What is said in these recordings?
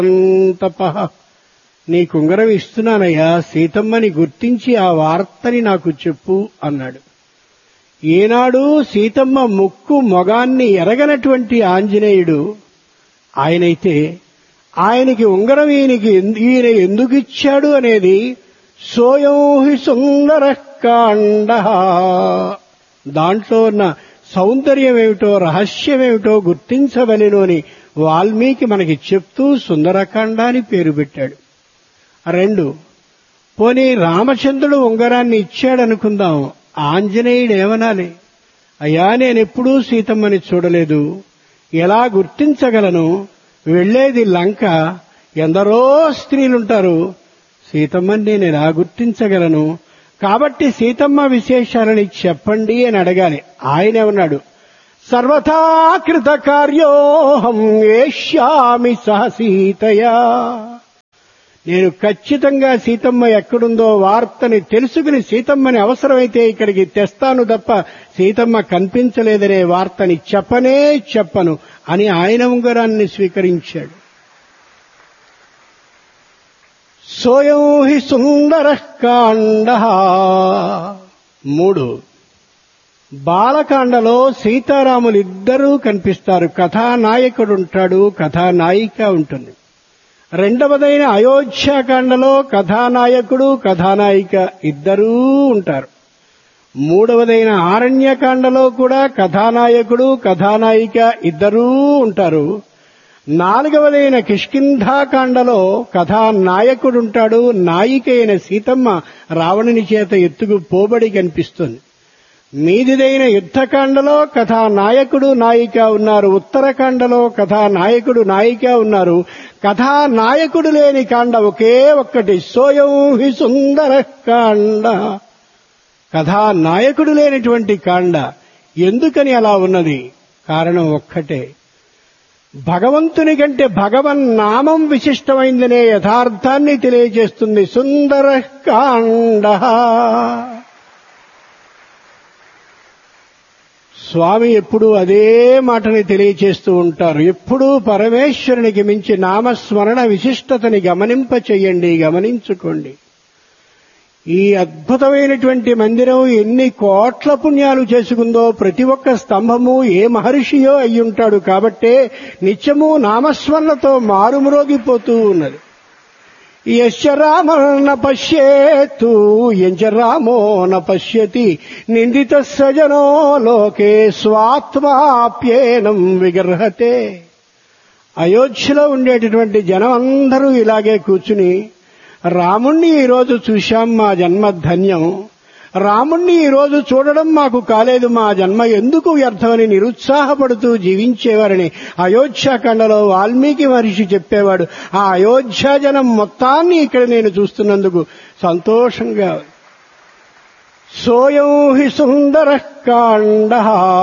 తపః నీ కుంగరం ఇస్తున్నానయ్యా సీతమ్మని గుర్తించి ఆ వార్తని నాకు చెప్పు అన్నాడు ఏనాడు సీతమ్మ ముక్కు మొగాన్ని ఎరగనటువంటి ఆంజనేయుడు ఆయనైతే ఆయనకి ఉంగరం ఈయనకి ఎందు- ఈయన ఎందుకు ఇచ్చాడు అనేది సోయం హి సుందర కాండ దాంట్లో ఉన్న సౌందర్యం ఏమిటో రహస్యం ఏమిటో గుర్తించవలెను అని వాల్మీకి మనకి చెప్తూ సుందరకాండ అని పేరు పెట్టాడు రెండు పోనీ రామచంద్రుడు ఉంగరాన్ని ఇచ్చాడనుకుందాం ఆంజనేయుడు ఏమనాలి అయ్యా నేనెప్పుడూ సీతమ్మని చూడలేదు ఎలా గుర్తించగలను వెళ్లేది లంక ఎందరో స్త్రీలుంటారు సీతమ్మని నేను ఎలా గుర్తించగలను కాబట్టి సీతమ్మ విశేషాలని చెప్పండి అని అడగాలి ఆయన ఏమన్నాడు సర్వథా కృత కార్యోహం ఏష్యామి సహ సీతయా నేను ఖచ్చితంగా సీతమ్మ ఎక్కడుందో వార్తని తెలుసుకుని సీతమ్మని అవసరమైతే ఇక్కడికి తెస్తాను తప్ప సీతమ్మ కనిపించలేదనే వార్తని చెప్పనే చెప్పను అని ఆయన ఉంగరాన్ని స్వీకరించాడు సోయం హి సుందర కాండ మూడు బాలకాండలో సీతారాములిద్దరూ కనిపిస్తారు కథానాయకుడుంటాడు కథానాయిక ఉంటుంది రెండవదైన అయోధ్యాకాండలో కథానాయకుడు కథానాయిక ఇద్దరూ ఉంటారు మూడవదైన ఆరణ్యకాండలో కూడా కథానాయకుడు కథానాయిక ఇద్దరూ ఉంటారు నాలుగవదైన కిష్కింధాకాండలో కథానాయకుడుంటాడు నాయిక అయిన సీతమ్మ రావణుని చేత ఎత్తుకు పోబడి కనిపిస్తుంది మీదిదైన యుద్ధకాండలో కథానాయకుడు నాయిక ఉన్నారు ఉత్తరకాండలో కథానాయకుడు నాయిక ఉన్నారు కథానాయకుడు లేని కాండ ఒకే ఒక్కటి సోయం హి సుందర కాండ కథానాయకుడు లేనటువంటి కాండ ఎందుకని అలా ఉన్నది కారణం ఒక్కటే భగవంతుని కంటే భగవన్ నామం విశిష్టమైందనే యథార్థాన్ని తెలియజేస్తుంది సుందర కాండ స్వామి ఎప్పుడూ అదే మాటని తెలియచేస్తూ ఉంటారు ఎప్పుడూ పరమేశ్వరునికి మించి నామస్మరణ విశిష్టతని గమనింప చెయ్యండి గమనించుకోండి ఈ అద్భుతమైనటువంటి మందిరం ఎన్ని కోట్ల పుణ్యాలు చేసుకుందో ప్రతి ఒక్క స్తంభము ఏ మహర్షియో అయ్యుంటాడు కాబట్టే నిత్యము నామస్మరణతో మారుమ్రోగిపోతూ ఉన్నది యశ రామన పశ్యేత్తు ఎంచ రామో న పశ్యతి నిందిత సజనో లోకే స్వాత్మాప్యేనం విగర్హతే అయోధ్యలో ఉండేటటువంటి జనం అందరూ ఇలాగే కూర్చుని రాముణ్ణి ఈరోజు చూశాం మా జన్మ ధన్యం రాముణ్ణి ఈరోజు చూడడం మాకు కాలేదు మా జన్మ ఎందుకు వ్యర్థమని నిరుత్సాహపడుతూ జీవించేవారని అయోధ్యాఖండలో వాల్మీకి మహర్షి చెప్పేవాడు ఆ అయోధ్య జనం మొత్తాన్ని ఇక్కడ నేను చూస్తున్నందుకు సంతోషంగా సోయం హి సుందర కాండ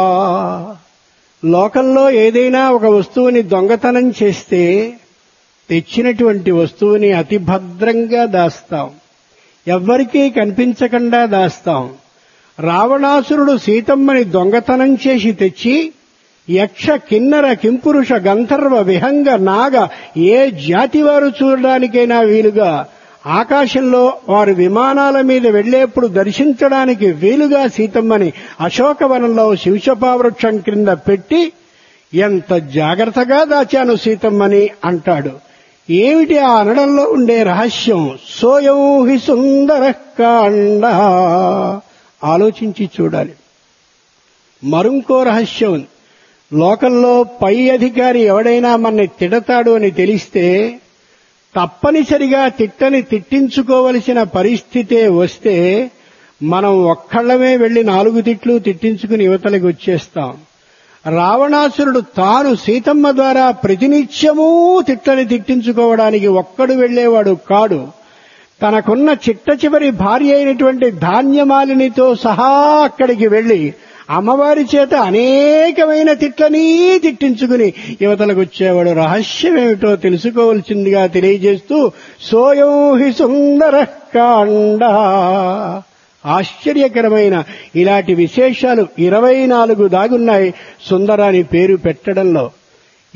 లోకంలో ఏదైనా ఒక వస్తువుని దొంగతనం చేస్తే తెచ్చినటువంటి వస్తువుని అతి భద్రంగా దాస్తాం ఎవ్వరికీ కనిపించకుండా దాస్తాం రావణాసురుడు సీతమ్మని దొంగతనం చేసి తెచ్చి యక్ష కిన్నర కింపురుష గంధర్వ విహంగ నాగ ఏ జాతి వారు చూడడానికైనా వీలుగా ఆకాశంలో వారు విమానాల మీద వెళ్లేప్పుడు దర్శించడానికి వీలుగా సీతమ్మని అశోకవనంలో శివశపావృక్షం క్రింద పెట్టి ఎంత జాగ్రత్తగా దాచాను సీతమ్మని అంటాడు ఏమిటి ఆ అనడంలో ఉండే రహస్యం సోయం హి సుందర కాండ ఆలోచించి చూడాలి మరుంకో రహస్యం ఉంది లోకంలో పై అధికారి ఎవడైనా మనని తిడతాడు అని తెలిస్తే తప్పనిసరిగా తిట్టని తిట్టించుకోవలసిన పరిస్థితే వస్తే మనం ఒక్కళ్ళమే వెళ్లి నాలుగు తిట్లు తిట్టించుకుని యువతలకి వచ్చేస్తాం రావణాసురుడు తాను సీతమ్మ ద్వారా ప్రతినిత్యమూ తిట్టని తిట్టించుకోవడానికి ఒక్కడు వెళ్లేవాడు కాడు తనకున్న చిట్ట చివరి భార్య అయినటువంటి ధాన్యమాలినితో సహా అక్కడికి వెళ్లి అమ్మవారి చేత అనేకమైన తిట్లని తిట్టించుకుని యువతలకు వచ్చేవాడు రహస్యమేమిటో తెలుసుకోవలసిందిగా తెలియజేస్తూ సోయం హి సుందర కాండ ఆశ్చర్యకరమైన ఇలాంటి విశేషాలు ఇరవై నాలుగు దాగున్నాయి సుందరాని పేరు పెట్టడంలో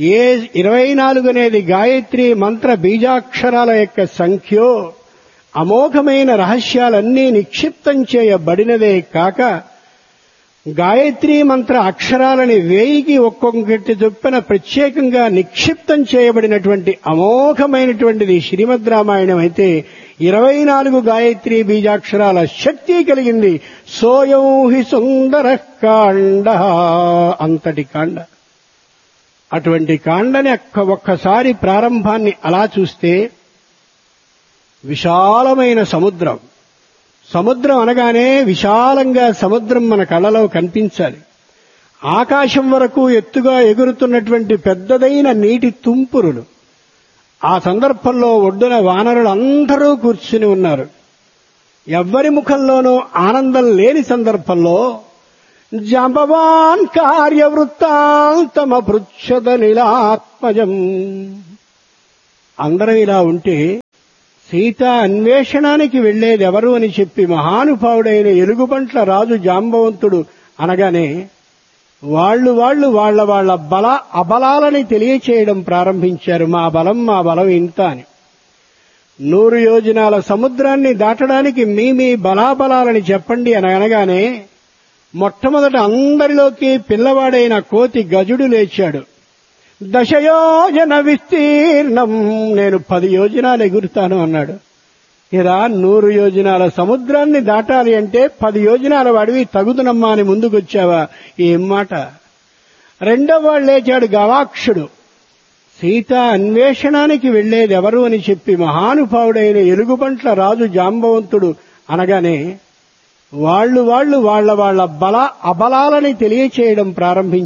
ఏ ఇరవై నాలుగు అనేది గాయత్రి మంత్ర బీజాక్షరాల యొక్క సంఖ్యో అమోఘమైన రహస్యాలన్నీ నిక్షిప్తం చేయబడినదే కాక గాయత్రీ మంత్ర అక్షరాలని వేయికి ఒక్కొక్కటి చొప్పున ప్రత్యేకంగా నిక్షిప్తం చేయబడినటువంటి అమోఘమైనటువంటిది శ్రీమద్ రామాయణం అయితే ఇరవై నాలుగు గాయత్రి బీజాక్షరాల శక్తి కలిగింది సోయం హి సుందర కాండ అంతటి కాండ అటువంటి కాండని ఒక్క ఒక్కసారి ప్రారంభాన్ని అలా చూస్తే విశాలమైన సముద్రం సముద్రం అనగానే విశాలంగా సముద్రం మన కళ్ళలో కనిపించాలి ఆకాశం వరకు ఎత్తుగా ఎగురుతున్నటువంటి పెద్దదైన నీటి తుంపురులు ఆ సందర్భంలో ఒడ్డున వానరులు అందరూ కూర్చుని ఉన్నారు ఎవ్వరి ముఖంలోనూ ఆనందం లేని సందర్భంలో జంబవాన్ కార్యవృత్తాంతమ పృచ్ఛద నిలాత్మజం అందరం ఇలా ఉంటే సీత అన్వేషణానికి వెళ్లేది ఎవరు అని చెప్పి మహానుభావుడైన ఎలుగుబంట్ల రాజు జాంబవంతుడు అనగానే వాళ్ళు వాళ్ళు వాళ్ళ వాళ్ళ బల అబలాలని తెలియచేయడం ప్రారంభించారు మా బలం మా బలం ఇంత అని నూరు యోజనాల సముద్రాన్ని దాటడానికి మీ మీ బలాబలాలని చెప్పండి అని అనగానే మొట్టమొదట అందరిలోకి పిల్లవాడైన కోతి గజుడు లేచాడు దశయోజన విస్తీర్ణం నేను పది యోజనాలు ఎగురుతాను అన్నాడు ఇలా నూరు యోజనాల సముద్రాన్ని దాటాలి అంటే పది యోజనాల వాడివి తగుదునమ్మా అని ముందుకొచ్చావా ఏం మాట రెండో వాడు లేచాడు గవాక్షుడు సీత అన్వేషణానికి వెళ్లేది ఎవరు అని చెప్పి మహానుభావుడైన ఎలుగుబంట్ల రాజు జాంబవంతుడు అనగానే వాళ్ళు వాళ్ళు వాళ్ళ వాళ్ళ బల అబలాలని తెలియచేయడం ప్రారంభించారు